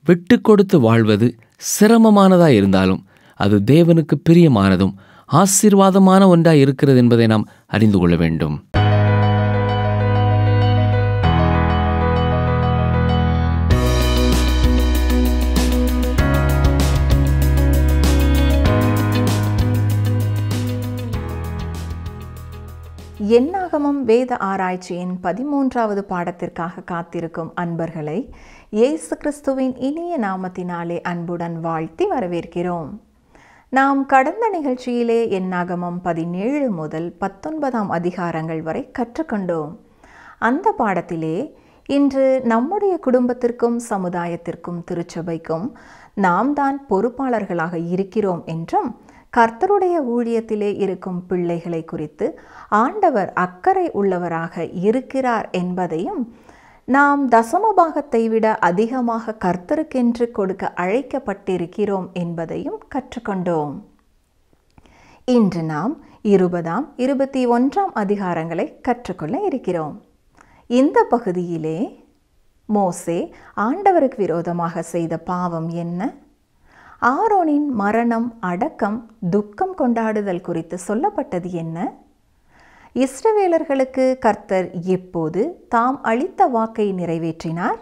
விட்டு கொடுத்து வாழ்வது சிரமமானதாக இருந்தாலும் அது தேவனுக்கு பிரியமானதும் ஆசீர்வாதமான ஒன்றாய் இருக்கிறது என்பதை நாம் அறிந்து கொள்ள வேண்டும் எண்ணாகமம் வேத ஆராய்ச்சியின் பதிமூன்றாவது பாடத்திற்காக காத்திருக்கும் அன்பர்களை இயேசு கிறிஸ்துவின் இனிய நாமத்தினாலே அன்புடன் வாழ்த்தி வரவேற்கிறோம் நாம் கடந்த நிகழ்ச்சியிலே எண்ணாகமம் பதினேழு முதல் பத்தொன்பதாம் அதிகாரங்கள் வரை கற்றுக்கொண்டோம் அந்த பாடத்திலே இன்று நம்முடைய குடும்பத்திற்கும் சமுதாயத்திற்கும் திருச்சபைக்கும் நாம் தான் பொறுப்பாளர்களாக இருக்கிறோம் என்றும் கர்த்தருடைய ஊழியத்திலே இருக்கும் பிள்ளைகளை குறித்து ஆண்டவர் அக்கறை உள்ளவராக இருக்கிறார் என்பதையும் நாம் தசமபாகத்தை விட அதிகமாக கர்த்தருக்கென்று கொடுக்க அழைக்கப்பட்டிருக்கிறோம் என்பதையும் கற்றுக்கொண்டோம் இன்று நாம் இருபதாம் இருபத்தி ஒன்றாம் அதிகாரங்களை கற்றுக்கொள்ள இருக்கிறோம் இந்த பகுதியிலே மோசே ஆண்டவருக்கு விரோதமாக செய்த பாவம் என்ன ஆரோனின் மரணம் அடக்கம் துக்கம் கொண்டாடுதல் குறித்து சொல்லப்பட்டது என்ன இஸ்ரவேலர்களுக்கு கர்த்தர் எப்போது தாம் அளித்த வாக்கை நிறைவேற்றினார்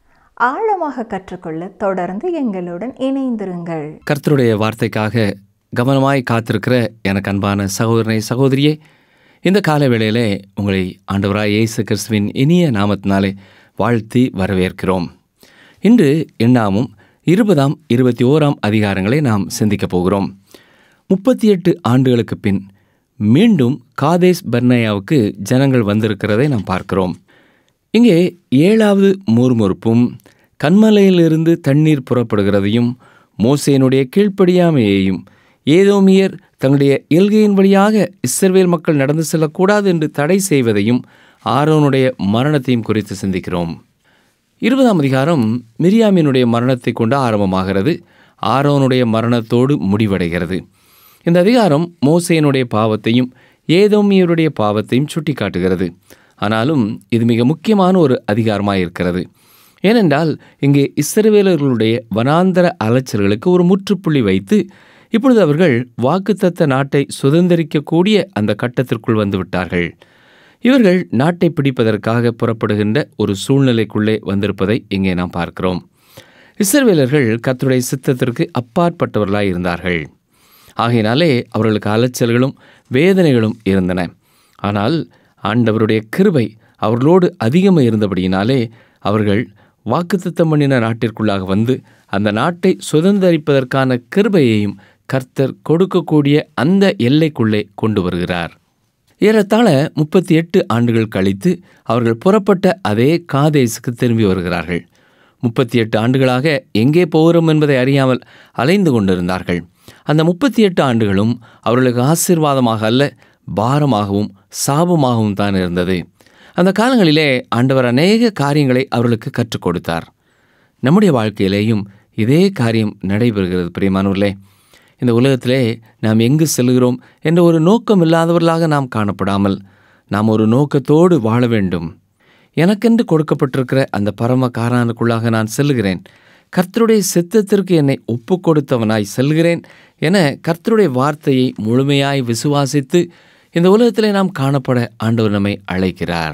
ஆழமாக கற்றுக்கொள்ள தொடர்ந்து எங்களுடன் இணைந்திருங்கள் கர்த்தருடைய வார்த்தைக்காக கவனமாய் காத்திருக்கிற எனக்கு அன்பான சகோதரனை சகோதரியே இந்த கால வேளையிலே உங்களை ஆண்டவராய் இயேசு கிறிஸ்துவின் இனிய நாமத்தினாலே வாழ்த்தி வரவேற்கிறோம் இன்று எண்ணாமும் இருபதாம் இருபத்தி ஓராம் அதிகாரங்களை நாம் சிந்திக்கப் போகிறோம் முப்பத்தி எட்டு ஆண்டுகளுக்கு பின் மீண்டும் காதேஸ் பர்னயாவுக்கு ஜனங்கள் வந்திருக்கிறதை நாம் பார்க்கிறோம் இங்கே ஏழாவது முறுமுறுப்பும் கண்மலையிலிருந்து தண்ணீர் புறப்படுகிறதையும் மோசேனுடைய கீழ்ப்படியாமையையும் ஏதோமியர் தங்களுடைய எல்கையின் வழியாக இஸ்ரவேல் மக்கள் நடந்து செல்லக்கூடாது என்று தடை செய்வதையும் ஆரோனுடைய மரணத்தையும் குறித்து சிந்திக்கிறோம் இருபதாம் அதிகாரம் மிரியாமினுடைய மரணத்தை கொண்டு ஆரம்பமாகிறது ஆரோனுடைய மரணத்தோடு முடிவடைகிறது இந்த அதிகாரம் மோசேனுடைய பாவத்தையும் ஏதோமியருடைய பாவத்தையும் சுட்டி காட்டுகிறது ஆனாலும் இது மிக முக்கியமான ஒரு அதிகாரமாக இருக்கிறது ஏனென்றால் இங்கே இஸ்ரவேலர்களுடைய வனாந்தர அலைச்சல்களுக்கு ஒரு முற்றுப்புள்ளி வைத்து இப்பொழுது அவர்கள் வாக்குத்தத்த நாட்டை சுதந்திரிக்கக்கூடிய அந்த கட்டத்திற்குள் வந்துவிட்டார்கள் இவர்கள் நாட்டை பிடிப்பதற்காக புறப்படுகின்ற ஒரு சூழ்நிலைக்குள்ளே வந்திருப்பதை இங்கே நாம் பார்க்கிறோம் இஸ்ரவேலர்கள் கர்த்தருடைய சித்தத்திற்கு அப்பாற்பட்டவர்களாய் இருந்தார்கள் ஆகையினாலே அவர்களுக்கு அலைச்சல்களும் வேதனைகளும் இருந்தன ஆனால் ஆண்டவருடைய கிருபை அவர்களோடு அதிகமாக இருந்தபடியினாலே அவர்கள் வாக்குத்தத்தம் பண்ணின நாட்டிற்குள்ளாக வந்து அந்த நாட்டை சுதந்திரிப்பதற்கான கிருபையையும் கர்த்தர் கொடுக்கக்கூடிய அந்த எல்லைக்குள்ளே கொண்டு வருகிறார் ஏறத்தாழ முப்பத்தி எட்டு ஆண்டுகள் கழித்து அவர்கள் புறப்பட்ட அதே காதேசுக்கு திரும்பி வருகிறார்கள் முப்பத்தி எட்டு ஆண்டுகளாக எங்கே போகிறோம் என்பதை அறியாமல் அலைந்து கொண்டிருந்தார்கள் அந்த முப்பத்தி எட்டு ஆண்டுகளும் அவர்களுக்கு ஆசீர்வாதமாக அல்ல பாரமாகவும் சாபமாகவும் தான் இருந்தது அந்த காலங்களிலே ஆண்டவர் அநேக காரியங்களை அவர்களுக்கு கற்றுக் கொடுத்தார் நம்முடைய வாழ்க்கையிலேயும் இதே காரியம் நடைபெறுகிறது பிரியமானவர்களே இந்த உலகத்திலே நாம் எங்கு செல்கிறோம் என்ற ஒரு நோக்கம் இல்லாதவர்களாக நாம் காணப்படாமல் நாம் ஒரு நோக்கத்தோடு வாழ வேண்டும் எனக்கென்று கொடுக்கப்பட்டிருக்கிற அந்த பரம காரானுக்குள்ளாக நான் செல்கிறேன் கர்த்தருடைய சித்தத்திற்கு என்னை ஒப்பு கொடுத்தவனாய் செல்கிறேன் என கர்த்தருடைய வார்த்தையை முழுமையாய் விசுவாசித்து இந்த உலகத்திலே நாம் காணப்பட ஆண்டவர் நம்மை அழைக்கிறார்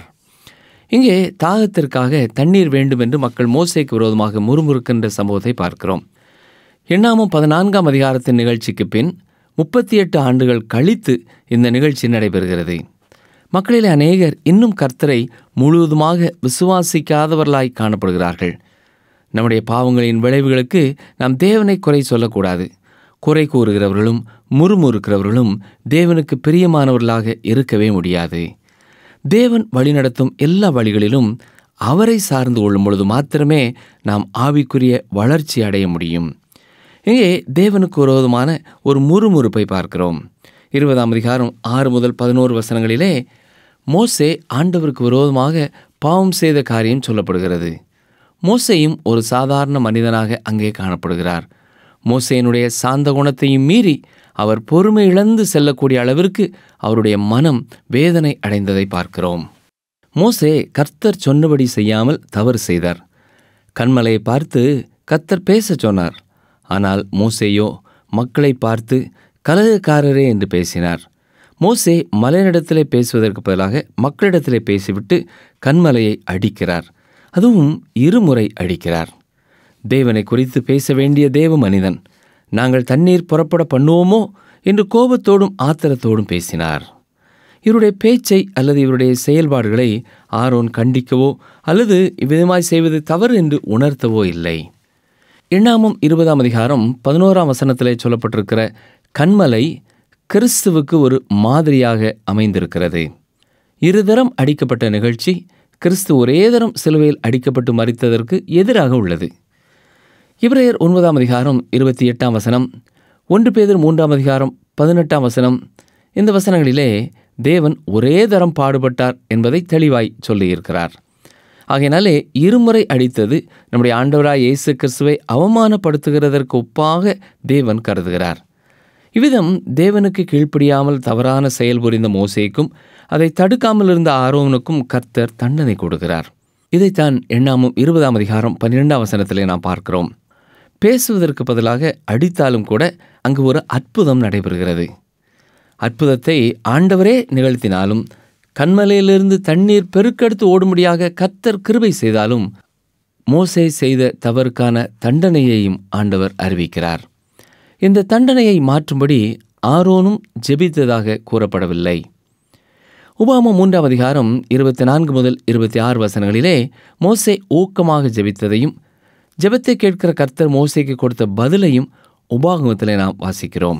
இங்கே தாகத்திற்காக தண்ணீர் வேண்டும் என்று மக்கள் மோசைக்கு விரோதமாக முறுமுறுக்கின்ற சம்பவத்தை பார்க்கிறோம் எண்ணாமும் பதினான்காம் அதிகாரத்தின் நிகழ்ச்சிக்கு பின் முப்பத்தி எட்டு ஆண்டுகள் கழித்து இந்த நிகழ்ச்சி நடைபெறுகிறது மக்களிலே அநேகர் இன்னும் கர்த்தரை முழுவதுமாக விசுவாசிக்காதவர்களாய் காணப்படுகிறார்கள் நம்முடைய பாவங்களின் விளைவுகளுக்கு நாம் தேவனை குறை சொல்லக்கூடாது குறை கூறுகிறவர்களும் முறுமுறுக்கிறவர்களும் தேவனுக்கு பிரியமானவர்களாக இருக்கவே முடியாது தேவன் வழிநடத்தும் எல்லா வழிகளிலும் அவரை சார்ந்து கொள்ளும் பொழுது மாத்திரமே நாம் ஆவிக்குரிய வளர்ச்சி அடைய முடியும் இங்கே தேவனுக்கு விரோதமான ஒரு முறுமுறுப்பை பார்க்கிறோம் இருபதாம் அதிகாரம் ஆறு முதல் பதினோரு வசனங்களிலே மோசே ஆண்டவருக்கு விரோதமாக பாவம் செய்த காரியம் சொல்லப்படுகிறது மோசையும் ஒரு சாதாரண மனிதனாக அங்கே காணப்படுகிறார் மோசையினுடைய சாந்த குணத்தையும் மீறி அவர் பொறுமை இழந்து செல்லக்கூடிய அளவிற்கு அவருடைய மனம் வேதனை அடைந்ததை பார்க்கிறோம் மோசே கர்த்தர் சொன்னபடி செய்யாமல் தவறு செய்தார் கண்மலையை பார்த்து கத்தர் பேசச் சொன்னார் ஆனால் மோசேயோ மக்களை பார்த்து கலகக்காரரே என்று பேசினார் மோசே மலையினிடத்திலே பேசுவதற்கு பதிலாக மக்களிடத்திலே பேசிவிட்டு கண்மலையை அடிக்கிறார் அதுவும் இருமுறை அடிக்கிறார் தேவனை குறித்து பேச வேண்டிய தேவ மனிதன் நாங்கள் தண்ணீர் புறப்பட பண்ணுவோமோ என்று கோபத்தோடும் ஆத்திரத்தோடும் பேசினார் இவருடைய பேச்சை அல்லது இவருடைய செயல்பாடுகளை ஆரோன் கண்டிக்கவோ அல்லது இவ்விதமாய் செய்வது தவறு என்று உணர்த்தவோ இல்லை எண்ணாமம் இருபதாம் அதிகாரம் பதினோராம் வசனத்திலே சொல்லப்பட்டிருக்கிற கண்மலை கிறிஸ்துவுக்கு ஒரு மாதிரியாக அமைந்திருக்கிறது இருதரம் அடிக்கப்பட்ட நிகழ்ச்சி கிறிஸ்து ஒரே தரம் சிலுவையில் அடிக்கப்பட்டு மறித்ததற்கு எதிராக உள்ளது இப்ரேயர் ஒன்பதாம் அதிகாரம் இருபத்தி எட்டாம் வசனம் ஒன்று பேதர் மூன்றாம் அதிகாரம் பதினெட்டாம் வசனம் இந்த வசனங்களிலே தேவன் ஒரே தரம் பாடுபட்டார் என்பதை தெளிவாய் சொல்லியிருக்கிறார் ஆகையினாலே இருமுறை அடித்தது நம்முடைய ஆண்டவராய் இயேசு கிறிஸ்துவை அவமானப்படுத்துகிறதற்கு ஒப்பாக தேவன் கருதுகிறார் இவ்விதம் தேவனுக்கு கீழ்ப்படியாமல் தவறான செயல் புரிந்த மோசேக்கும் அதை தடுக்காமல் இருந்த ஆரோவனுக்கும் கர்த்தர் தண்டனை கொடுக்கிறார் இதைத்தான் எண்ணாமும் இருபதாம் அதிகாரம் பன்னிரெண்டாம் வசனத்திலே நாம் பார்க்கிறோம் பேசுவதற்கு பதிலாக அடித்தாலும் கூட அங்கு ஒரு அற்புதம் நடைபெறுகிறது அற்புதத்தை ஆண்டவரே நிகழ்த்தினாலும் கண்மலையிலிருந்து தண்ணீர் பெருக்கெடுத்து ஓடும்படியாக கத்தர் கிருபை செய்தாலும் மோசே செய்த தவறுக்கான தண்டனையையும் ஆண்டவர் அறிவிக்கிறார் இந்த தண்டனையை மாற்றும்படி ஆரோனும் ஜெபித்ததாக கூறப்படவில்லை உபாம மூன்றாம் அதிகாரம் இருபத்தி நான்கு முதல் இருபத்தி ஆறு வசனங்களிலே மோசே ஊக்கமாக ஜெபித்ததையும் ஜெபத்தை கேட்கிற கர்த்தர் மோசேக்கு கொடுத்த பதிலையும் உபாகமத்திலே நாம் வாசிக்கிறோம்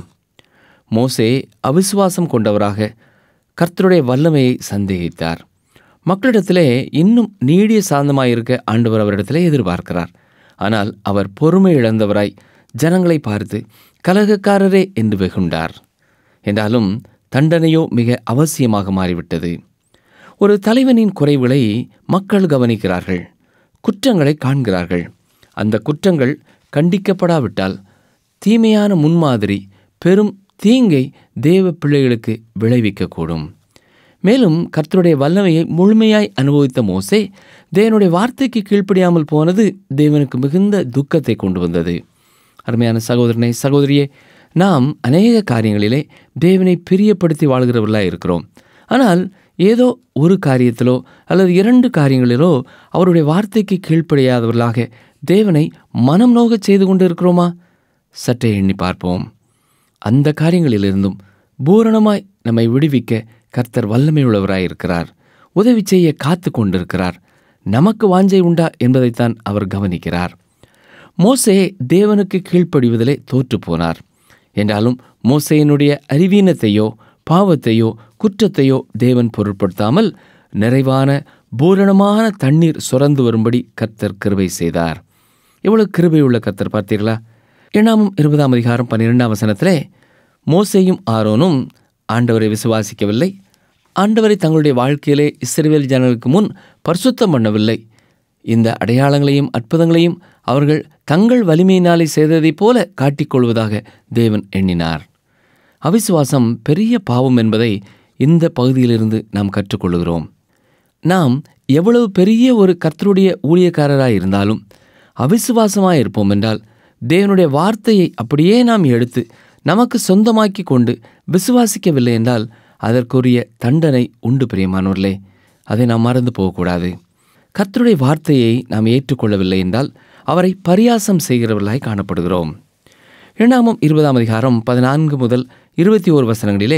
மோசே அவிசுவாசம் கொண்டவராக கர்த்தருடைய வல்லமையை சந்தேகித்தார் மக்களிடத்திலே இன்னும் நீடிய சாந்தமாயிருக்க ஆண்டவர் அவரிடத்திலே எதிர்பார்க்கிறார் ஆனால் அவர் பொறுமை இழந்தவராய் ஜனங்களை பார்த்து கலகக்காரரே என்று வெகுண்டார் என்றாலும் தண்டனையோ மிக அவசியமாக மாறிவிட்டது ஒரு தலைவனின் குறைவுகளை மக்கள் கவனிக்கிறார்கள் குற்றங்களை காண்கிறார்கள் அந்த குற்றங்கள் கண்டிக்கப்படாவிட்டால் தீமையான முன்மாதிரி பெரும் தீங்கை தேவ பிள்ளைகளுக்கு விளைவிக்கக்கூடும் மேலும் கர்த்தருடைய வல்லமையை முழுமையாய் அனுபவித்த மோசே தேவனுடைய வார்த்தைக்கு கீழ்ப்படியாமல் போனது தேவனுக்கு மிகுந்த துக்கத்தை கொண்டு வந்தது அருமையான சகோதரனை சகோதரியே நாம் அநேக காரியங்களிலே தேவனை பிரியப்படுத்தி வாழ்கிறவர்களாக இருக்கிறோம் ஆனால் ஏதோ ஒரு காரியத்திலோ அல்லது இரண்டு காரியங்களிலோ அவருடைய வார்த்தைக்கு கீழ்ப்படியாதவர்களாக தேவனை மனம் நோகச் செய்து கொண்டு இருக்கிறோமா சற்றே எண்ணி பார்ப்போம் அந்த காரியங்களிலிருந்தும் பூரணமாய் நம்மை விடுவிக்க கர்த்தர் வல்லமை உள்ளவராய் இருக்கிறார் உதவி செய்ய காத்து கொண்டிருக்கிறார் நமக்கு வாஞ்சை உண்டா என்பதைத்தான் அவர் கவனிக்கிறார் மோசே தேவனுக்கு கீழ்ப்படிவதிலே தோற்று போனார் என்றாலும் மோசையினுடைய அறிவீனத்தையோ பாவத்தையோ குற்றத்தையோ தேவன் பொருட்படுத்தாமல் நிறைவான பூரணமான தண்ணீர் சுரந்து வரும்படி கர்த்தர் கிருபை செய்தார் எவ்வளவு கிருபை உள்ள கர்த்தர் பார்த்தீர்களா எண்ணாமும் இருபதாம் அதிகாரம் பன்னிரெண்டாம் வசனத்திலே மோசேயும் ஆரோனும் ஆண்டவரை விசுவாசிக்கவில்லை ஆண்டவரை தங்களுடைய வாழ்க்கையிலே இஸ்ரவேல் ஜனங்களுக்கு முன் பரிசுத்தம் பண்ணவில்லை இந்த அடையாளங்களையும் அற்புதங்களையும் அவர்கள் தங்கள் வலிமையினாலே செய்ததைப் போல காட்டிக்கொள்வதாக தேவன் எண்ணினார் அவிசுவாசம் பெரிய பாவம் என்பதை இந்த பகுதியிலிருந்து நாம் கற்றுக்கொள்கிறோம் நாம் எவ்வளவு பெரிய ஒரு கர்த்தருடைய ஊழியக்காரராய் இருந்தாலும் அவிசுவாசமாய் இருப்போம் என்றால் தேவனுடைய வார்த்தையை அப்படியே நாம் எடுத்து நமக்கு சொந்தமாக்கி கொண்டு விசுவாசிக்கவில்லை என்றால் அதற்குரிய தண்டனை உண்டு பிரியமானவர்களே அதை நாம் மறந்து போகக்கூடாது கர்த்தருடைய வார்த்தையை நாம் ஏற்றுக்கொள்ளவில்லை என்றால் அவரை பரியாசம் செய்கிறவர்களாய் காணப்படுகிறோம் இரண்டாமம் இருபதாம் அதிகாரம் பதினான்கு முதல் இருபத்தி ஓரு வசனங்களிலே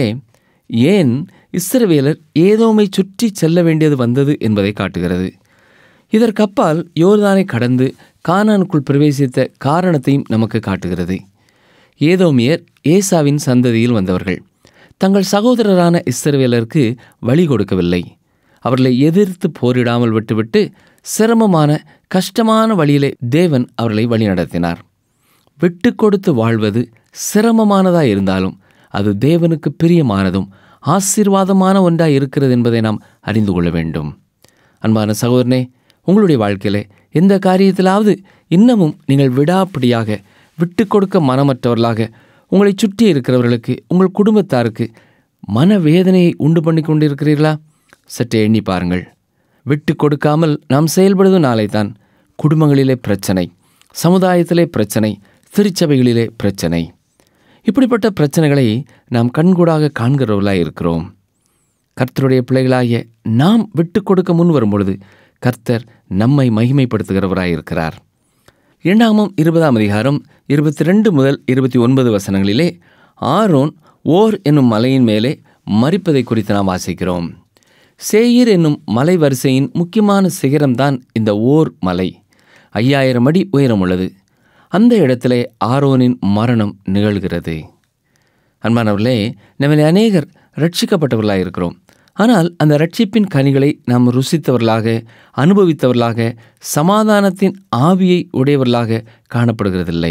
ஏன் இஸ்ரவேலர் ஏதோமை சுற்றி செல்ல வேண்டியது வந்தது என்பதை காட்டுகிறது இதற்கப்பால் யோர்தானை கடந்து கானானுக்குள் பிரவேசித்த காரணத்தையும் நமக்கு காட்டுகிறது ஏதோமியர் ஏசாவின் சந்ததியில் வந்தவர்கள் தங்கள் சகோதரரான இஸ்ரவேலருக்கு வழி கொடுக்கவில்லை அவர்களை எதிர்த்து போரிடாமல் விட்டுவிட்டு சிரமமான கஷ்டமான வழியிலே தேவன் அவர்களை வழிநடத்தினார் விட்டு கொடுத்து வாழ்வது சிரமமானதாய் இருந்தாலும் அது தேவனுக்கு பிரியமானதும் ஆசீர்வாதமான ஒன்றாய் இருக்கிறது என்பதை நாம் அறிந்து கொள்ள வேண்டும் அன்பான சகோதரனே உங்களுடைய வாழ்க்கையிலே எந்த காரியத்திலாவது இன்னமும் நீங்கள் விடாப்பிடியாக விட்டு கொடுக்க மனமற்றவர்களாக உங்களை சுற்றி இருக்கிறவர்களுக்கு உங்கள் குடும்பத்தாருக்கு மனவேதனையை உண்டு பண்ணி கொண்டிருக்கிறீர்களா சற்றே எண்ணி பாருங்கள் விட்டு கொடுக்காமல் நாம் செயல்படுவதும் நாளைத்தான் குடும்பங்களிலே பிரச்சனை சமுதாயத்திலே பிரச்சனை திருச்சபைகளிலே பிரச்சனை இப்படிப்பட்ட பிரச்சனைகளை நாம் கண்கூடாக காண்கிறவர்களாய் இருக்கிறோம் கர்த்தருடைய பிள்ளைகளாகிய நாம் விட்டு கொடுக்க முன் வரும் பொழுது கர்த்தர் நம்மை மகிமைப்படுத்துகிறவராய் இருக்கிறார் இரண்டாமம் இருபதாம் அதிகாரம் இருபத்தி ரெண்டு முதல் இருபத்தி ஒன்பது வசனங்களிலே ஆரோன் ஓர் என்னும் மலையின் மேலே மறிப்பதை குறித்து நாம் வாசிக்கிறோம் சேயீர் என்னும் மலை வரிசையின் முக்கியமான சிகரம்தான் இந்த ஓர் மலை ஐயாயிரம் அடி உயரம் உள்ளது அந்த இடத்திலே ஆரோனின் மரணம் நிகழ்கிறது அன்பானவர்களே நம்மளை அநேகர் ரட்சிக்கப்பட்டவர்களாக இருக்கிறோம் ஆனால் அந்த ரட்சிப்பின் கனிகளை நாம் ருசித்தவர்களாக அனுபவித்தவர்களாக சமாதானத்தின் ஆவியை உடையவர்களாக காணப்படுகிறதில்லை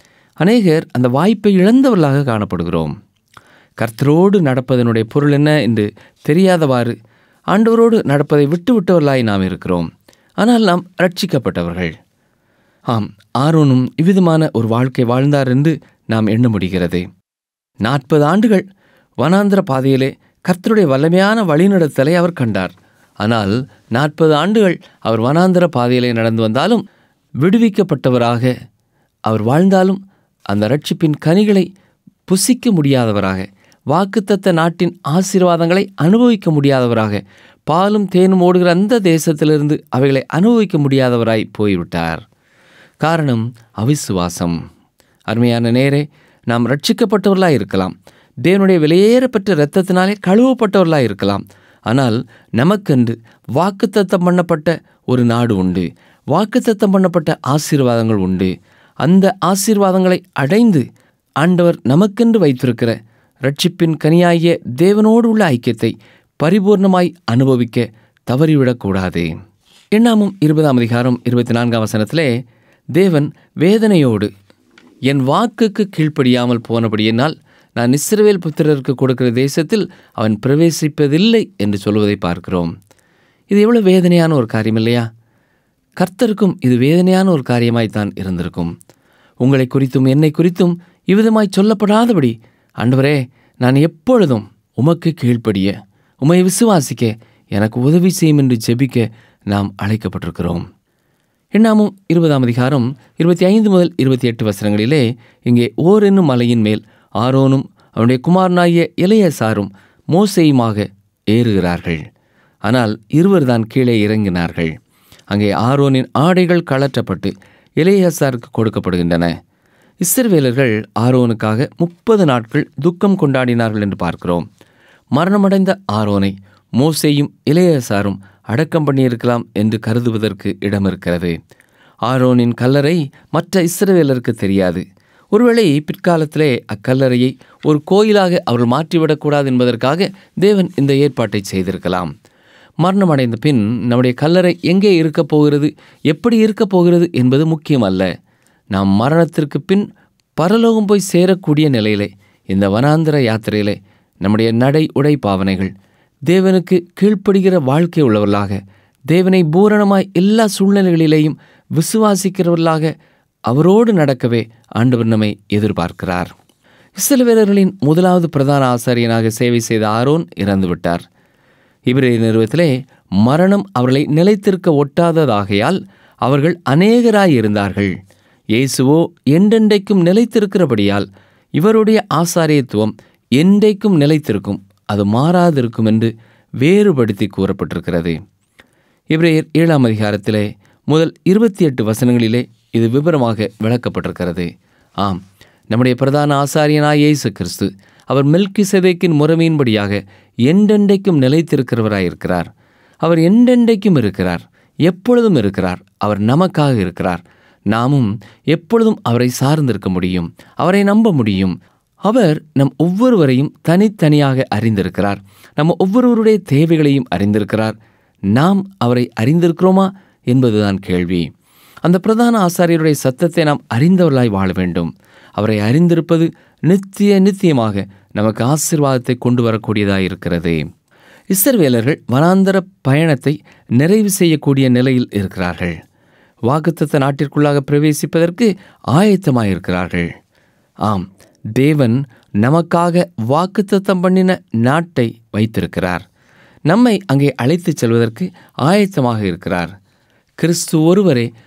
அநேகர் அந்த வாய்ப்பை இழந்தவர்களாக காணப்படுகிறோம் கர்த்தரோடு நடப்பதனுடைய பொருள் என்ன என்று தெரியாதவாறு ஆண்டவரோடு நடப்பதை விட்டு விட்டவர்களாய் நாம் இருக்கிறோம் ஆனால் நாம் ரட்சிக்கப்பட்டவர்கள் ஆம் ஆரோனும் இவ்விதமான ஒரு வாழ்க்கை வாழ்ந்தார் என்று நாம் எண்ண முடிகிறது நாற்பது ஆண்டுகள் வனாந்திர பாதையிலே கர்த்தருடைய வல்லமையான வழிநடத்தலை அவர் கண்டார் ஆனால் நாற்பது ஆண்டுகள் அவர் வனாந்திர பாதையிலே நடந்து வந்தாலும் விடுவிக்கப்பட்டவராக அவர் வாழ்ந்தாலும் அந்த ரட்சிப்பின் கனிகளை புசிக்க முடியாதவராக வாக்குத்தத்த நாட்டின் ஆசீர்வாதங்களை அனுபவிக்க முடியாதவராக பாலும் தேனும் ஓடுகிற அந்த தேசத்திலிருந்து அவைகளை அனுபவிக்க முடியாதவராய் போய்விட்டார் காரணம் அவிசுவாசம் அருமையான நேரே நாம் ரட்சிக்கப்பட்டவர்களாக இருக்கலாம் தேவனுடைய விலையேறப்பட்ட இரத்தத்தினாலே கழுவப்பட்டவர்களாக இருக்கலாம் ஆனால் நமக்கென்று வாக்குத்தத்தம் பண்ணப்பட்ட ஒரு நாடு உண்டு வாக்குத்தத்தம் பண்ணப்பட்ட ஆசீர்வாதங்கள் உண்டு அந்த ஆசீர்வாதங்களை அடைந்து ஆண்டவர் நமக்கென்று வைத்திருக்கிற ரட்சிப்பின் கனியாகிய தேவனோடு உள்ள ஐக்கியத்தை பரிபூர்ணமாய் அனுபவிக்க தவறிவிடக்கூடாது எண்ணாமும் இருபதாம் அதிகாரம் இருபத்தி நான்காம் வசனத்திலே தேவன் வேதனையோடு என் வாக்குக்கு கீழ்ப்படியாமல் போனபடியினால் நான் இஸ்ரவேல் புத்திரருக்கு கொடுக்கிற தேசத்தில் அவன் பிரவேசிப்பதில்லை என்று சொல்வதை பார்க்கிறோம் இது எவ்வளவு வேதனையான ஒரு காரியம் இல்லையா கர்த்தருக்கும் இது வேதனையான ஒரு காரியமாய்த்தான் இருந்திருக்கும் உங்களை குறித்தும் என்னை குறித்தும் இவ்விதமாய் சொல்லப்படாதபடி ஆண்டவரே நான் எப்பொழுதும் உமக்கு கீழ்ப்படிய உமை விசுவாசிக்க எனக்கு உதவி செய்யும் என்று ஜெபிக்க நாம் அழைக்கப்பட்டிருக்கிறோம் எண்ணாமும் இருபதாம் அதிகாரம் இருபத்தி ஐந்து முதல் இருபத்தி எட்டு வசனங்களிலே இங்கே ஓர் என்னும் மலையின் மேல் ஆரோனும் அவனுடைய குமாரனாகிய இளையசாரும் மோசையுமாக ஏறுகிறார்கள் ஆனால் இருவர்தான் கீழே இறங்கினார்கள் அங்கே ஆரோனின் ஆடைகள் கழற்றப்பட்டு இளையசாருக்கு கொடுக்கப்படுகின்றன இஸ்ரவேலர்கள் ஆரோனுக்காக முப்பது நாட்கள் துக்கம் கொண்டாடினார்கள் என்று பார்க்கிறோம் மரணமடைந்த ஆரோனை மோசேயும் இளையசாரும் அடக்கம் பண்ணியிருக்கலாம் என்று கருதுவதற்கு இடம் இருக்கிறது ஆரோனின் கல்லறை மற்ற இஸ்ரவேலருக்கு தெரியாது ஒருவேளை பிற்காலத்திலே அக்கல்லறையை ஒரு கோயிலாக அவர்கள் மாற்றிவிடக்கூடாது என்பதற்காக தேவன் இந்த ஏற்பாட்டை செய்திருக்கலாம் மரணமடைந்த பின் நம்முடைய கல்லறை எங்கே இருக்கப் போகிறது எப்படி இருக்கப் போகிறது என்பது முக்கியம் அல்ல நாம் மரணத்திற்கு பின் பரலோகம் போய் சேரக்கூடிய நிலையிலே இந்த வனாந்திர யாத்திரையிலே நம்முடைய நடை உடை பாவனைகள் தேவனுக்கு கீழ்ப்படுகிற வாழ்க்கை உள்ளவர்களாக தேவனை பூரணமாய் எல்லா சூழ்நிலைகளிலேயும் விசுவாசிக்கிறவர்களாக அவரோடு நடக்கவே ஆண்டவர் நம்மை எதிர்பார்க்கிறார் இஸ்ரவேலர்களின் முதலாவது பிரதான ஆசாரியனாக சேவை செய்த ஆரோன் இறந்துவிட்டார் இவரே நிறுவத்திலே மரணம் அவர்களை நிலைத்திருக்க ஒட்டாததாகையால் அவர்கள் அநேகராய் இருந்தார்கள் இயேசுவோ என்றென்றைக்கும் நிலைத்திருக்கிறபடியால் இவருடைய ஆசாரியத்துவம் என்றைக்கும் நிலைத்திருக்கும் அது மாறாதிருக்கும் என்று வேறுபடுத்தி கூறப்பட்டிருக்கிறது இப்ரேயர் ஏழாம் அதிகாரத்திலே முதல் இருபத்தி எட்டு வசனங்களிலே இது விவரமாக விளக்கப்பட்டிருக்கிறது ஆம் நம்முடைய பிரதான ஆசாரியனாய் இயேசு கிறிஸ்து அவர் மெல்கி செதைக்கின் முறைமையின்படியாக என்றென்றைக்கும் நிலைத்திருக்கிறவராயிருக்கிறார் அவர் என்றென்றைக்கும் இருக்கிறார் எப்பொழுதும் இருக்கிறார் அவர் நமக்காக இருக்கிறார் நாமும் எப்பொழுதும் அவரை சார்ந்திருக்க முடியும் அவரை நம்ப முடியும் அவர் நம் ஒவ்வொருவரையும் தனித்தனியாக அறிந்திருக்கிறார் நம்ம ஒவ்வொருவருடைய தேவைகளையும் அறிந்திருக்கிறார் நாம் அவரை அறிந்திருக்கிறோமா என்பதுதான் கேள்வி அந்த பிரதான ஆசாரியருடைய சத்தத்தை நாம் அறிந்தவர்களாய் வாழ வேண்டும் அவரை அறிந்திருப்பது நித்திய நித்தியமாக நமக்கு ஆசீர்வாதத்தை கொண்டு வரக்கூடியதாக இருக்கிறது இஸ்ரவேலர்கள் வனாந்தர பயணத்தை நிறைவு செய்யக்கூடிய நிலையில் இருக்கிறார்கள் வாக்குத்தத்த நாட்டிற்குள்ளாக பிரவேசிப்பதற்கு ஆயத்தமாயிருக்கிறார்கள் ஆம் தேவன் நமக்காக வாக்குத்தத்தம் பண்ணின நாட்டை வைத்திருக்கிறார் நம்மை அங்கே அழைத்துச் செல்வதற்கு ஆயத்தமாக இருக்கிறார் கிறிஸ்து ஒருவரே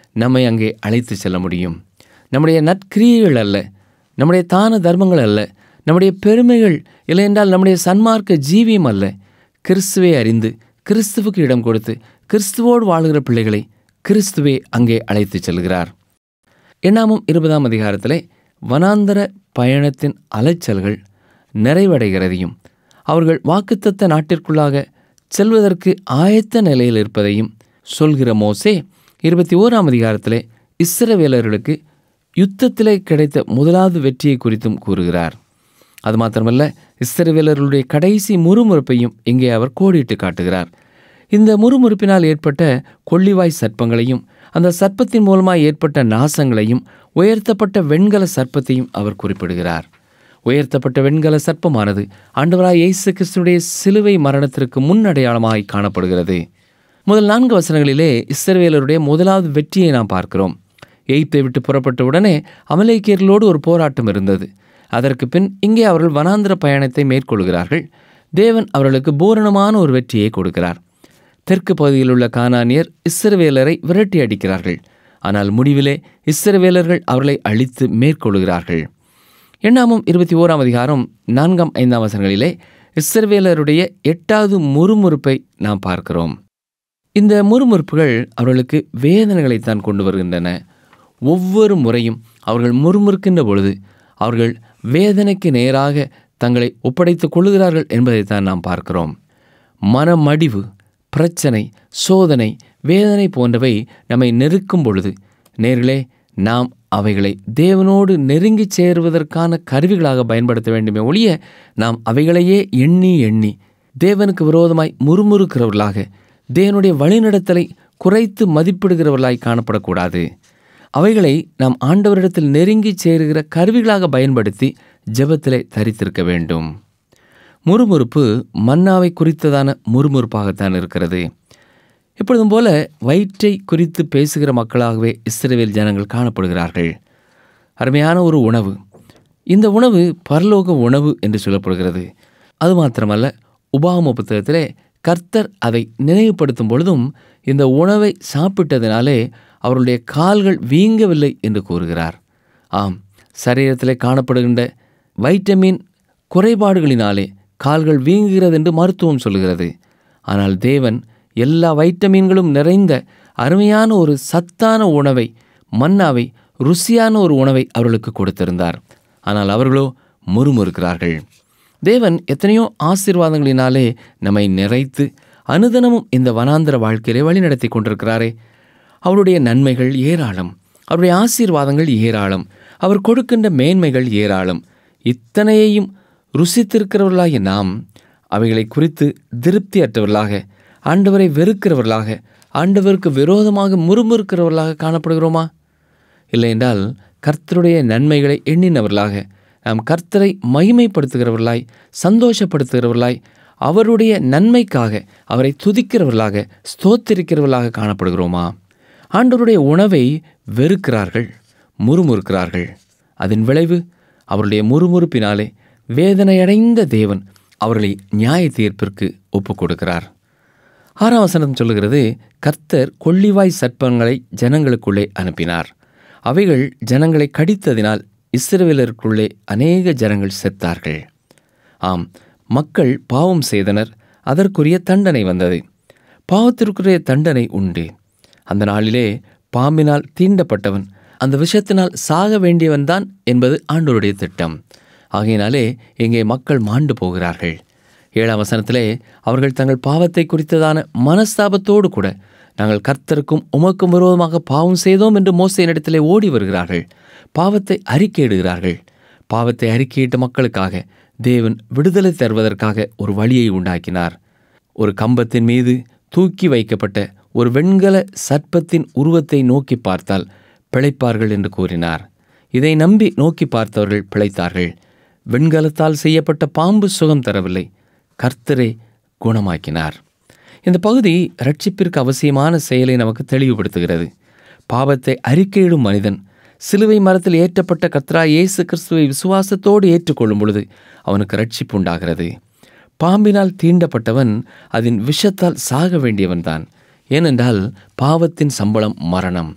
நம்மை அங்கே அழைத்து செல்ல முடியும் நம்முடைய நற்கிரியைகள் அல்ல நம்முடைய தான தர்மங்கள் அல்ல நம்முடைய பெருமைகள் இல்லை என்றால் நம்முடைய சன்மார்க்க ஜீவியம் அல்ல கிறிஸ்துவை அறிந்து கிறிஸ்துவுக்கு இடம் கொடுத்து கிறிஸ்துவோடு வாழுகிற பிள்ளைகளை கிறிஸ்துவே அங்கே அழைத்து செல்கிறார் எண்ணாமும் இருபதாம் அதிகாரத்திலே வனாந்தர பயணத்தின் அலைச்சல்கள் நிறைவடைகிறதையும் அவர்கள் வாக்குத்தத்த நாட்டிற்குள்ளாக செல்வதற்கு ஆயத்த நிலையில் இருப்பதையும் சொல்கிற மோசே இருபத்தி ஓராம் அதிகாரத்திலே இஸ்ரவேலர்களுக்கு யுத்தத்திலே கிடைத்த முதலாவது வெற்றியை குறித்தும் கூறுகிறார் அது மாத்திரமல்ல இஸ்ரவேலர்களுடைய கடைசி முறுமுறுப்பையும் இங்கே அவர் கோடிட்டு காட்டுகிறார் இந்த முறுமுறுப்பினால் ஏற்பட்ட கொள்ளிவாய் சர்ப்பங்களையும் அந்த சர்ப்பத்தின் மூலமாக ஏற்பட்ட நாசங்களையும் உயர்த்தப்பட்ட வெண்கல சர்ப்பத்தையும் அவர் குறிப்பிடுகிறார் உயர்த்தப்பட்ட வெண்கல சர்ப்பமானது ஆண்டவராய் இயேசு கிறிஸ்துடைய சிலுவை மரணத்திற்கு முன்னடையாளமாய் காணப்படுகிறது முதல் நான்கு வசனங்களிலே இஸ்ரவேலருடைய முதலாவது வெற்றியை நாம் பார்க்கிறோம் எய்த்தை விட்டு புறப்பட்ட உடனே அமலேக்கியர்களோடு ஒரு போராட்டம் இருந்தது அதற்கு பின் இங்கே அவர்கள் வனாந்திர பயணத்தை மேற்கொள்கிறார்கள் தேவன் அவர்களுக்கு பூரணமான ஒரு வெற்றியை கொடுக்கிறார் தெற்கு பகுதியில் உள்ள கானானியர் இஸ்ரவேலரை விரட்டி அடிக்கிறார்கள் ஆனால் முடிவிலே இஸ்ரவேலர்கள் அவர்களை அழித்து மேற்கொள்கிறார்கள் எண்ணாமும் இருபத்தி ஓராம் அதிகாரம் நான்காம் ஐந்தாம் வசனங்களிலே இஸ்ரவேலருடைய எட்டாவது முறுமுறுப்பை நாம் பார்க்கிறோம் இந்த முறுமுறுப்புகள் அவர்களுக்கு வேதனைகளைத்தான் கொண்டு வருகின்றன ஒவ்வொரு முறையும் அவர்கள் முறுமுறுக்கின்ற பொழுது அவர்கள் வேதனைக்கு நேராக தங்களை ஒப்படைத்துக் கொள்ளுகிறார்கள் என்பதைத்தான் நாம் பார்க்கிறோம் மனமடிவு பிரச்சனை சோதனை வேதனை போன்றவை நம்மை நெருக்கும் பொழுது நேர்களே நாம் அவைகளை தேவனோடு நெருங்கி சேருவதற்கான கருவிகளாக பயன்படுத்த வேண்டுமே ஒழிய நாம் அவைகளையே எண்ணி எண்ணி தேவனுக்கு விரோதமாய் முறுமுறுக்கிறவர்களாக தேவனுடைய வழிநடத்தலை குறைத்து மதிப்பிடுகிறவர்களாய் காணப்படக்கூடாது அவைகளை நாம் ஆண்டவரிடத்தில் நெருங்கி சேருகிற கருவிகளாக பயன்படுத்தி ஜெபத்திலே தரித்திருக்க வேண்டும் முறுமுறுப்பு மன்னாவை குறித்ததான முறுமுறுப்பாகத்தான் இருக்கிறது இப்பொழுதும் போல வயிற்றை குறித்து பேசுகிற மக்களாகவே இஸ்ரவேல் ஜனங்கள் காணப்படுகிறார்கள் அருமையான ஒரு உணவு இந்த உணவு பரலோக உணவு என்று சொல்லப்படுகிறது அது மாத்திரமல்ல உபாகம புத்தகத்திலே கர்த்தர் அதை நினைவுபடுத்தும் பொழுதும் இந்த உணவை சாப்பிட்டதினாலே அவருடைய கால்கள் வீங்கவில்லை என்று கூறுகிறார் ஆம் சரீரத்திலே காணப்படுகின்ற வைட்டமின் குறைபாடுகளினாலே கால்கள் வீங்குகிறது என்று மருத்துவம் சொல்கிறது ஆனால் தேவன் எல்லா வைட்டமின்களும் நிறைந்த அருமையான ஒரு சத்தான உணவை மன்னாவை ருசியான ஒரு உணவை அவர்களுக்கு கொடுத்திருந்தார் ஆனால் அவர்களோ முறுமுறுக்கிறார்கள் தேவன் எத்தனையோ ஆசீர்வாதங்களினாலே நம்மை நிறைத்து அனுதினமும் இந்த வனாந்திர வாழ்க்கையிலே வழிநடத்தி கொண்டிருக்கிறாரே அவருடைய நன்மைகள் ஏராளம் அவருடைய ஆசீர்வாதங்கள் ஏராளம் அவர் கொடுக்கின்ற மேன்மைகள் ஏராளம் இத்தனையையும் ருசித்திருக்கிறவர்களாகிய நாம் அவைகளை குறித்து திருப்தியற்றவர்களாக ஆண்டவரை வெறுக்கிறவர்களாக ஆண்டவருக்கு விரோதமாக முறுமுறுக்கிறவர்களாக காணப்படுகிறோமா இல்லையென்றால் கர்த்தருடைய நன்மைகளை எண்ணினவர்களாக நாம் கர்த்தரை மகிமைப்படுத்துகிறவர்களாய் சந்தோஷப்படுத்துகிறவர்களாய் அவருடைய நன்மைக்காக அவரை துதிக்கிறவர்களாக ஸ்தோத்திரிக்கிறவர்களாக காணப்படுகிறோமா ஆண்டவருடைய உணவை வெறுக்கிறார்கள் முறுமுறுக்கிறார்கள் அதன் விளைவு அவருடைய முறுமுறுப்பினாலே வேதனையடைந்த தேவன் அவர்களை நியாய தீர்ப்பிற்கு ஒப்புக் கொடுக்கிறார் ஆறாம் வசனம் சொல்லுகிறது கர்த்தர் கொள்ளிவாய் சர்ப்பங்களை ஜனங்களுக்குள்ளே அனுப்பினார் அவைகள் ஜனங்களை கடித்ததினால் இஸ்ரவேலருக்குள்ளே அநேக ஜனங்கள் செத்தார்கள் ஆம் மக்கள் பாவம் செய்தனர் அதற்குரிய தண்டனை வந்தது பாவத்திற்குரிய தண்டனை உண்டு அந்த நாளிலே பாம்பினால் தீண்டப்பட்டவன் அந்த விஷத்தினால் சாக வேண்டியவன்தான் என்பது ஆண்டோருடைய திட்டம் ஆகையினாலே இங்கே மக்கள் மாண்டு போகிறார்கள் ஏழாம் வசனத்திலே அவர்கள் தங்கள் பாவத்தை குறித்ததான மனஸ்தாபத்தோடு கூட நாங்கள் கர்த்தருக்கும் உமக்கும் விரோதமாக பாவம் செய்தோம் என்று மோசையினிடத்திலே ஓடி வருகிறார்கள் பாவத்தை அறிக்கையிடுகிறார்கள் பாவத்தை அறிக்கையிட்ட மக்களுக்காக தேவன் விடுதலை தருவதற்காக ஒரு வழியை உண்டாக்கினார் ஒரு கம்பத்தின் மீது தூக்கி வைக்கப்பட்ட ஒரு வெண்கல சர்ப்பத்தின் உருவத்தை நோக்கி பார்த்தால் பிழைப்பார்கள் என்று கூறினார் இதை நம்பி நோக்கி பார்த்தவர்கள் பிழைத்தார்கள் வெண்கலத்தால் செய்யப்பட்ட பாம்பு சுகம் தரவில்லை கர்த்தரை குணமாக்கினார் இந்த பகுதி ரட்சிப்பிற்கு அவசியமான செயலை நமக்கு தெளிவுபடுத்துகிறது பாவத்தை அறிக்கையிடும் மனிதன் சிலுவை மரத்தில் ஏற்றப்பட்ட கத்ரா இயேசு கிறிஸ்துவை விசுவாசத்தோடு ஏற்றுக்கொள்ளும் பொழுது அவனுக்கு ரட்சிப்பு உண்டாகிறது பாம்பினால் தீண்டப்பட்டவன் அதன் விஷத்தால் சாக வேண்டியவன்தான் ஏனென்றால் பாவத்தின் சம்பளம் மரணம்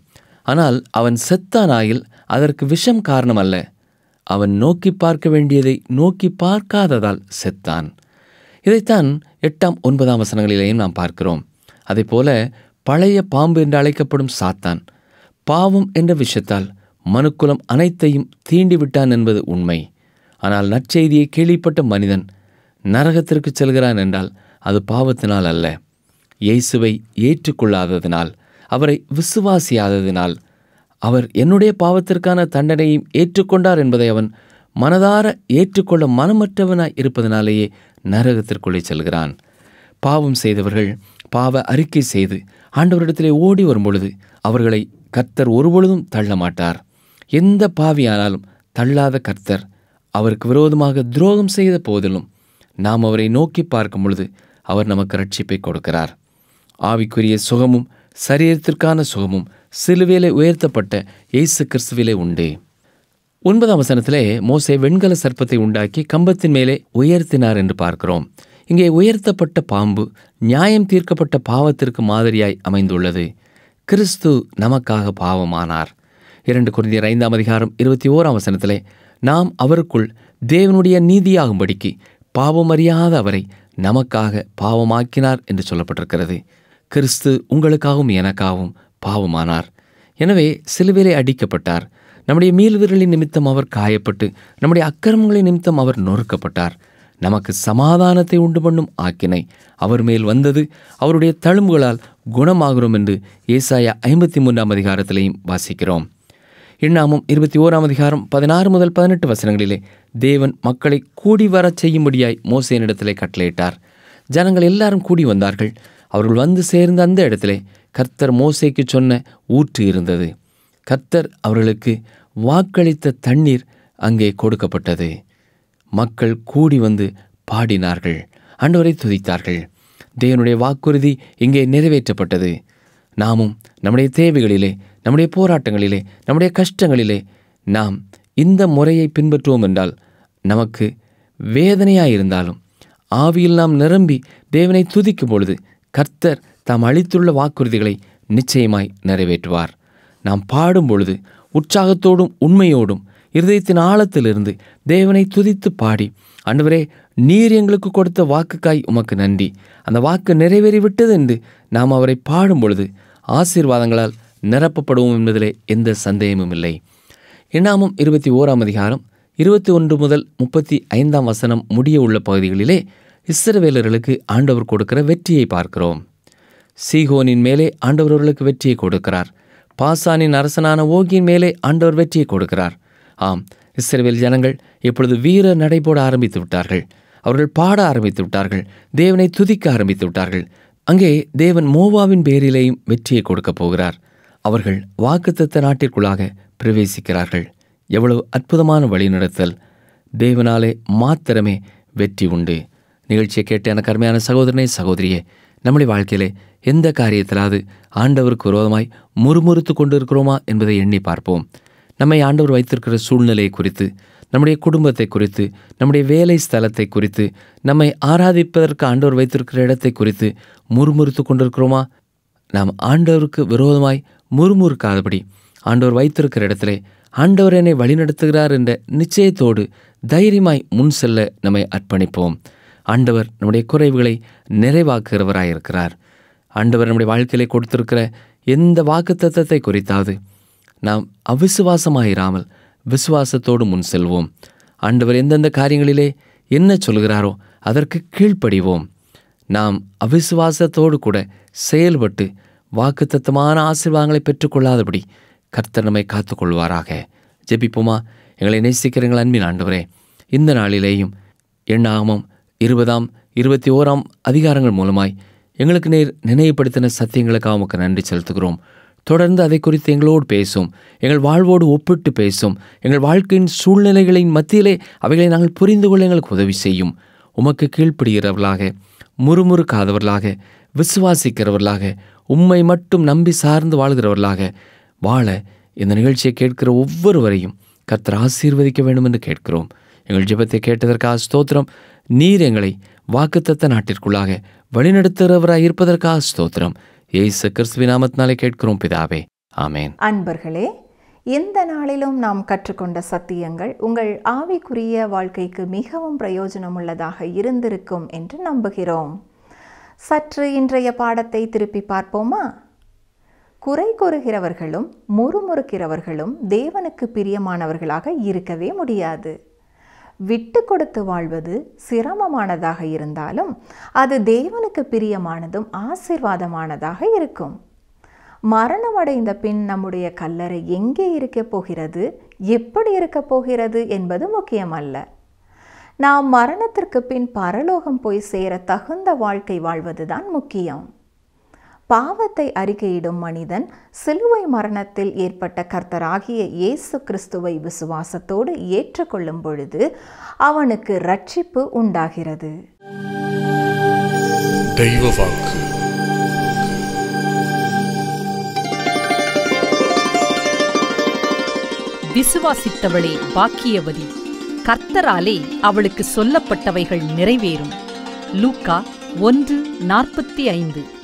ஆனால் அவன் செத்தானாயில் அதற்கு விஷம் காரணம் அல்ல அவன் நோக்கி பார்க்க வேண்டியதை நோக்கி பார்க்காததால் செத்தான் இதைத்தான் எட்டாம் ஒன்பதாம் வசனங்களிலேயும் நாம் பார்க்கிறோம் அதேபோல பழைய பாம்பு என்று அழைக்கப்படும் சாத்தான் பாவம் என்ற விஷயத்தால் மனுக்குலம் அனைத்தையும் தீண்டி விட்டான் என்பது உண்மை ஆனால் நற்செய்தியை கேள்விப்பட்ட மனிதன் நரகத்திற்கு செல்கிறான் என்றால் அது பாவத்தினால் அல்ல இயேசுவை ஏற்றுக்கொள்ளாததினால் அவரை விசுவாசியாததினால் அவர் என்னுடைய பாவத்திற்கான தண்டனையும் ஏற்றுக்கொண்டார் என்பதை அவன் மனதார ஏற்றுக்கொள்ள மனமற்றவனாய் இருப்பதனாலேயே நரகத்திற்குள்ளே செல்கிறான் பாவம் செய்தவர்கள் பாவ அறிக்கை செய்து ஆண்டவரிடத்திலே ஓடி வரும் பொழுது அவர்களை கர்த்தர் ஒருபொழுதும் தள்ள மாட்டார் எந்த பாவியானாலும் தள்ளாத கர்த்தர் அவருக்கு விரோதமாக துரோகம் செய்த போதிலும் நாம் அவரை நோக்கி பார்க்கும் பொழுது அவர் நமக்கு ரட்சிப்பை கொடுக்கிறார் ஆவிக்குரிய சுகமும் சரீரத்திற்கான சுகமும் சிலுவையிலே உயர்த்தப்பட்ட இயேசு கிறிஸ்துவிலே உண்டு ஒன்பதாம் வசனத்திலே மோசே வெண்கல சர்ப்பத்தை உண்டாக்கி கம்பத்தின் மேலே உயர்த்தினார் என்று பார்க்கிறோம் இங்கே உயர்த்தப்பட்ட பாம்பு நியாயம் தீர்க்கப்பட்ட பாவத்திற்கு மாதிரியாய் அமைந்துள்ளது கிறிஸ்து நமக்காக பாவமானார் இரண்டு குருந்தியர் ஐந்தாம் அதிகாரம் இருபத்தி ஓராம் வசனத்திலே நாம் அவருக்குள் தேவனுடைய நீதியாகும்படிக்கு பாவமறியாத அவரை நமக்காக பாவமாக்கினார் என்று சொல்லப்பட்டிருக்கிறது கிறிஸ்து உங்களுக்காகவும் எனக்காகவும் பாவமானார் எனவே சிலுவிலே அடிக்கப்பட்டார் நம்முடைய மீள்விரலின் நிமித்தம் அவர் காயப்பட்டு நம்முடைய அக்கிரமங்களின் நிமித்தம் அவர் நொறுக்கப்பட்டார் நமக்கு சமாதானத்தை உண்டு பண்ணும் ஆக்கினை அவர் மேல் வந்தது அவருடைய தழும்புகளால் குணமாகிறோம் என்று ஏசாயா ஐம்பத்தி மூன்றாம் அதிகாரத்திலையும் வாசிக்கிறோம் எண்ணாமும் இருபத்தி ஓராம் அதிகாரம் பதினாறு முதல் பதினெட்டு வசனங்களிலே தேவன் மக்களை கூடி வரச் செய்யும்படியாய் மோசேனிடத்திலே கட்டளையிட்டார் ஜனங்கள் எல்லாரும் கூடி வந்தார்கள் அவர்கள் வந்து சேர்ந்த அந்த இடத்திலே கர்த்தர் மோசேக்கு சொன்ன ஊற்று இருந்தது கர்த்தர் அவர்களுக்கு வாக்களித்த தண்ணீர் அங்கே கொடுக்கப்பட்டது மக்கள் கூடி வந்து பாடினார்கள் ஆண்டவரை துதித்தார்கள் தேவனுடைய வாக்குறுதி இங்கே நிறைவேற்றப்பட்டது நாமும் நம்முடைய தேவைகளிலே நம்முடைய போராட்டங்களிலே நம்முடைய கஷ்டங்களிலே நாம் இந்த முறையை பின்பற்றுவோம் என்றால் நமக்கு வேதனையாயிருந்தாலும் ஆவியில் நாம் நிரம்பி தேவனை துதிக்கும் பொழுது கர்த்தர் தாம் அளித்துள்ள வாக்குறுதிகளை நிச்சயமாய் நிறைவேற்றுவார் நாம் பாடும் பொழுது உற்சாகத்தோடும் உண்மையோடும் இருதயத்தின் ஆழத்திலிருந்து தேவனை துதித்து பாடி ஆண்டவரே நீர் எங்களுக்கு கொடுத்த வாக்குக்காய் உமக்கு நன்றி அந்த வாக்கு நிறைவேறிவிட்டது என்று நாம் அவரை பாடும் பொழுது ஆசீர்வாதங்களால் நிரப்பப்படுவோம் என்பதிலே எந்த சந்தேகமும் இல்லை எண்ணாமும் இருபத்தி ஓராம் அதிகாரம் இருபத்தி ஒன்று முதல் முப்பத்தி ஐந்தாம் வசனம் முடிய உள்ள பகுதிகளிலே இஸ்ரவேலர்களுக்கு ஆண்டவர் கொடுக்கிற வெற்றியை பார்க்கிறோம் சீகோனின் மேலே ஆண்டவர் அவர்களுக்கு வெற்றியை கொடுக்கிறார் பாசானின் அரசனான ஓகியின் மேலே ஆண்டவர் வெற்றியை கொடுக்கிறார் ஆம் இஸ்ரவேல் ஜனங்கள் இப்பொழுது வீர நடைபோட ஆரம்பித்து விட்டார்கள் அவர்கள் பாட ஆரம்பித்து விட்டார்கள் தேவனை துதிக்க ஆரம்பித்து விட்டார்கள் அங்கே தேவன் மோவாவின் பேரிலேயும் வெற்றியை கொடுக்கப் போகிறார் அவர்கள் வாக்குத்தத்த நாட்டிற்குள்ளாக பிரவேசிக்கிறார்கள் எவ்வளவு அற்புதமான வழிநடத்தல் தேவனாலே மாத்திரமே வெற்றி உண்டு நிகழ்ச்சியை கேட்ட எனக்கு அருமையான சகோதரனே சகோதரியே நம்முடைய வாழ்க்கையிலே எந்த காரியத்திலாவது ஆண்டவருக்கு விரோதமாய் முறுமுறுத்து கொண்டிருக்கிறோமா என்பதை எண்ணி பார்ப்போம் நம்மை ஆண்டவர் வைத்திருக்கிற சூழ்நிலை குறித்து நம்முடைய குடும்பத்தை குறித்து நம்முடைய வேலை ஸ்தலத்தை குறித்து நம்மை ஆராதிப்பதற்கு ஆண்டவர் வைத்திருக்கிற இடத்தை குறித்து முறுமுறுத்து கொண்டிருக்கிறோமா நாம் ஆண்டவருக்கு விரோதமாய் முறுமுறுக்காதபடி ஆண்டவர் வைத்திருக்கிற இடத்திலே ஆண்டவர் என்னை வழிநடத்துகிறார் என்ற நிச்சயத்தோடு தைரியமாய் முன் செல்ல நம்மை அர்ப்பணிப்போம் ஆண்டவர் நம்முடைய குறைவுகளை நிறைவாக்குகிறவராயிருக்கிறார் ஆண்டவர் நம்முடைய வாழ்க்கையிலே கொடுத்திருக்கிற எந்த வாக்குத்தத்தத்தை குறித்தாவது நாம் அவிசுவாசமாயிராமல் விசுவாசத்தோடு முன் செல்வோம் ஆண்டவர் எந்தெந்த காரியங்களிலே என்ன சொல்கிறாரோ அதற்கு கீழ்ப்படிவோம் நாம் அவிசுவாசத்தோடு கூட செயல்பட்டு வாக்குத்தத்தமான ஆசீர்வாதங்களை பெற்றுக்கொள்ளாதபடி கர்த்தர் நம்மை காத்துக்கொள்வாராக ஜெபிப்போமா எங்களை நேசிக்கிற எங்கள் அன்பின் ஆண்டவரே இந்த நாளிலேயும் எண்ணாமம் இருபதாம் இருபத்தி ஓராம் அதிகாரங்கள் மூலமாய் எங்களுக்கு நேர் நினைவுபடுத்தின சத்தியங்களுக்காக உமக்கு நன்றி செலுத்துகிறோம் தொடர்ந்து அதை குறித்து எங்களோடு பேசும் எங்கள் வாழ்வோடு ஒப்பிட்டு பேசும் எங்கள் வாழ்க்கையின் சூழ்நிலைகளின் மத்தியிலே அவைகளை நாங்கள் புரிந்து கொள்ள எங்களுக்கு உதவி செய்யும் உமக்கு கீழ்ப்படுகிறவர்களாக முறுமுறுக்காதவர்களாக விசுவாசிக்கிறவர்களாக உம்மை மட்டும் நம்பி சார்ந்து வாழ்கிறவர்களாக வாழ இந்த நிகழ்ச்சியை கேட்கிற ஒவ்வொருவரையும் கர்த்தர் ஆசீர்வதிக்க வேண்டும் என்று கேட்கிறோம் எங்கள் ஜெபத்தை கேட்டதற்காக ஸ்தோத்திரம் நீர் எங்களை வாக்குத்தத்த நாட்டிற்குள்ளாக வழிநடத்துகிறவராய் இருப்பதற்காக ஸ்தோத்திரம் ஏசு கிறிஸ்துவின் நாமத்தினாலே கேட்கிறோம் பிதாவே ஆமேன் அன்பர்களே எந்த நாளிலும் நாம் கற்றுக்கொண்ட சத்தியங்கள் உங்கள் ஆவிக்குரிய வாழ்க்கைக்கு மிகவும் பிரயோஜனமுள்ளதாக இருந்திருக்கும் என்று நம்புகிறோம் சற்று இன்றைய பாடத்தை திருப்பி பார்ப்போமா குறை கூறுகிறவர்களும் முறுமுறுக்கிறவர்களும் தேவனுக்கு பிரியமானவர்களாக இருக்கவே முடியாது விட்டு கொடுத்து வாழ்வது சிரமமானதாக இருந்தாலும் அது தேவனுக்கு பிரியமானதும் ஆசிர்வாதமானதாக இருக்கும் மரணமடைந்த பின் நம்முடைய கல்லறை எங்கே இருக்கப் போகிறது எப்படி இருக்கப் போகிறது என்பது முக்கியமல்ல நாம் மரணத்திற்கு பின் பரலோகம் போய் சேர தகுந்த வாழ்க்கை வாழ்வதுதான் முக்கியம் பாவத்தை அறிக்கையிடும் மனிதன் சிலுவை மரணத்தில் ஏற்பட்ட கர்த்தராகிய இயேசு கிறிஸ்துவை விசுவாசத்தோடு ஏற்றுக்கொள்ளும் பொழுது அவனுக்கு ரட்சிப்பு உண்டாகிறது தெய்வ வாக்கு விசுவாசித்தவளே பாக்கியவதி கர்த்தராலே அவளுக்கு சொல்லப்பட்டவைகள் நிறைவேறும் லூக்கா ஒன்று நாற்பத்தி ஐந்து